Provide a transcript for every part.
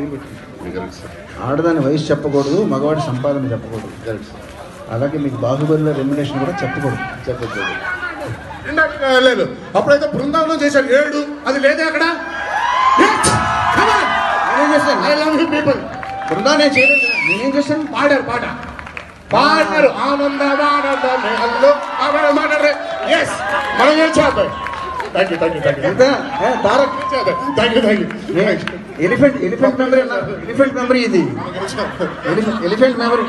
Correct sir ఆడదాని వయసు చెప్పకూడదు మగవాడి సంపాదన చెప్పకూడదు కరెక్ట్ సార్ అలాగే మీకు బాహుబలిలో రెమ్యునేషన్ కూడా చెప్పకూడదు చెప్పచ్చు ఇందాక లేదు అప్పుడైతే బృందావనం చేశారు ఏడు అది లేదే అక్కడ నేనేం చేశాను I love you people Brinda నేను చేయలేదు నేనేం చేశాను పాడారు పాట పాడారు ఆనంద ఆనంద మేఘంలో ఆవిడ మాట్లాడారు ఎస్ మనం గెలిచాం thank you thank you thank you ఎంత ఏ, Tarak thank you thank you elephant elephant memory elephant memory ఇది elephant elephant memory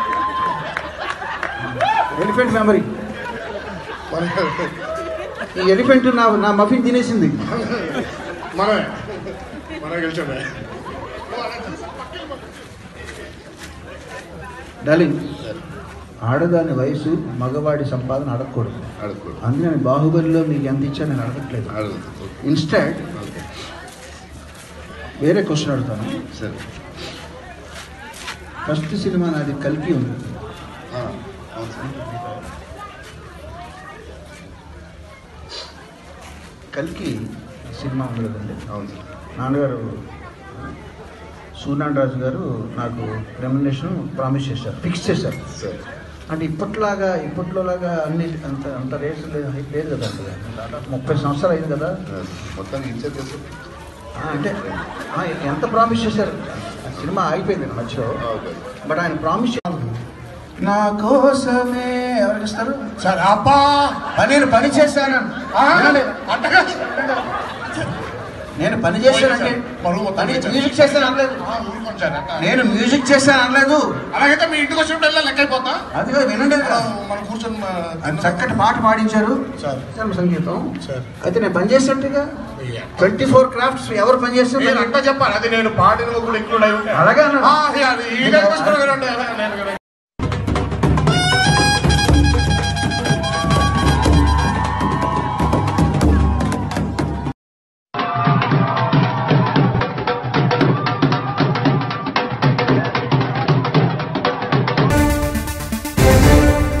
elephant memory ఈ ఎలిఫెంట్ నా నా మఫిన్ తినేసింది మనమే మనం గెలిచామే డార్లింగ్ ఆడదాని వయసు మగవాడి సంపాదన అడగకూడదు ఆడుకోడు అందుకని బాహుబలిలో మీకు ఎంత ఇచ్చా నేను అడగట్లేదు ఆడదు ఇన్స్టాంట్ ఓకే వేరే క్వశ్చన్ అడుగుతాను సరే ఫస్ట్ సినిమా నాది కల్కి ఉంది ఆ, అవును సార్ కల్కి సినిమా ఉంది కదండి అవును సార్ నాన్నగారు సూర్యనారాయణ రాజు గారు నాకు రెమ్యునేషన్ ప్రామిస్ చేశారు ఫిక్స్ చేశారు సరే అంటే ఇప్పట్లాగా ఇప్పట్లోలాగా అన్ని అంత అంత రేట్లు లేదు లేదు కదా అంత దాదాపు ముప్పై సంవత్సరాలు అయింది కదా మొత్తానికి ఇచ్చేది ఆ, అంటే ఆ, ఎంత ప్రామిస్ చేశారు ఆ సినిమా ఆగిపోయింది మధ్యలో ఓకే బట్ ఆయన ప్రామిస్ నా కోసమే ఎవరికి ఇస్తారు సార్ అబ్బా పని నేను పని చేశాను ఆ, వినండి. అంతగా నేను పని చేశానంటే పరువు మొత్తం పని చేశాను. మ్యూజిక్ చేశాను అనలేదు ఆ, ఊరుకోండి సార్ అట్లా. నేను మ్యూజిక్ చేశాను అనలేదు అలాగైతే మీ ఇంటికి వచ్చినప్పుడు లెక్క అయిపోతా అది కాదు వినండి మనం కూర్చొని ఆ, ఆయన చక్కటి పాట పాడించారు సార్ సినిమా సంగీతం సార్ అయితే నేను పని చేసినట్టుగా అయ్యా. ట్వంటీ ఫోర్ క్రాఫ్ట్స్ ఎవరు పని నేను చేస్తారు అంతా చెప్పాలి అది నేను పాడిన కూడా ఇంక్లూడ్ అయి ఉంటాయి అలాగే అన్నాడు. ఆ, అది- అది ఈ డైవర్స్ కూడా వినండి. నేను